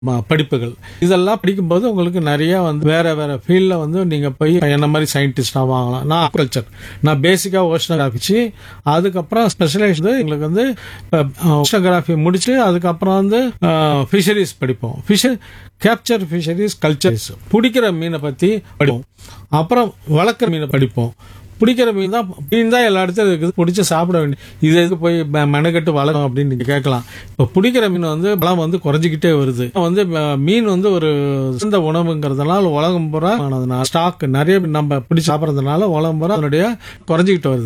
ம- படிப்புகள் இதெல்லாம் படிக்கும்போது உங்களுக்கு நிறைய வந்து வேற வேற ஃபீல்ட்ல வந்து நீங்க போய் என்ன மாதிரி சயின்டிஸ்டா வாங்கலாம் நான் அக்ரிகல்ச்சர் நான் பேசிக்கா ஓஷனோகிராஃபிச்சு அதுக்கப்புறம் ஸ்பெஷலைஸ் எங்களுக்கு வந்து ஓஷனோகிராஃபி முடிச்சு அதுக்கப்புறம் வந்து ஃபிஷரிஸ் படிப்போம் ஃபிஷர் கேப்சர் ஃபிஷரிஸ் கல்ச்சர்ஸ் பிடிக்கிற மீனை பத்தி படிப்போம் அப்புறம் வளர்க்குற மீனை படிப்போம் பிடிக்கிற மீன் தான் மீன் தான் எல்லா இடத்துல இருக்குது பிடிச்சி சாப்பிட வேண்டிய இது எதுக்கு போய் ம- மெனக்கெட்டு வளரும் அப்படின்னு நீங்க கேட்கலாம் இப்போ பிடிக்கிற மீன் வந்து பலம் வந்து குறைஞ்சிக்கிட்டே வருது வந்து ம- மீன் வந்து ஒரு சிறந்த உணவுங்கிறதுனால உலகம் பூரா ஸ்டாக் நிறைய நம்ம பிடிச்சி சாப்பிட்றதுனால உலகம் பூரா அதனுடைய குறைஞ்சிக்கிட்டு வருது